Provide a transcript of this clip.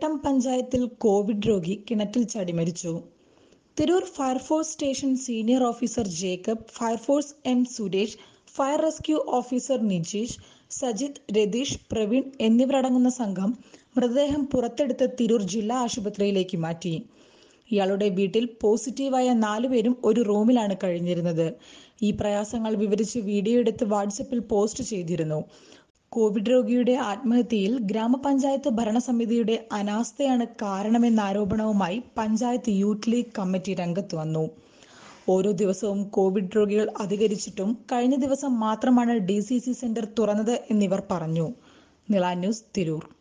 പട്ടം പഞ്ചായത്തിൽ കോവിഡ് രോഗി കിണറ്റിൽ ചാടി മരിച്ചു Tirur fire force station senior officer Jacob fire force M Suresh fire rescue officer Nijeesh Sajith Ratheesh Praveen എന്നിവരടങ്ങുന്ന സംഘം മൃതദേഹം പുറത്തെടുത്ത് തിരൂർ ജില്ലാ ആശുപത്രിയിലേക്ക് മാറ്റി ഇയാളുടെ വീട്ടിൽ പോസിറ്റീവായ നാലുപേരും ഒരു റൂമിലാണ് കഴിഞ്ഞിരുന്നത് ഈ പ്രയാസങ്ങൾ വിവരിച്ച് വീഡിയോ എടുത്ത് വാട്സപ്പിൽ പോസ്റ്റ് ചെയ്തിരുന്നു കോവിഡ് രോഗിയുടെ ആത്മഹത്യയിൽ ഗ്രാമപഞ്ചായത്ത് ഭരണസമിതിയുടെ അനാസ്ഥയാണ് കാരണമെന്ന ആരോപണവുമായി പഞ്ചായത്ത് യൂത്ത് ലീഗ് കമ്മിറ്റി രംഗത്ത് വന്നു ഓരോ ദിവസവും കോവിഡ് രോഗികൾ അധികരിച്ചിട്ടും കഴിഞ്ഞ ദിവസം മാത്രമാണ് ഡി സി സി സെന്റർ തുറന്നത് എന്നിവർ പറഞ്ഞു നിള ന്യൂസ് തിരൂർ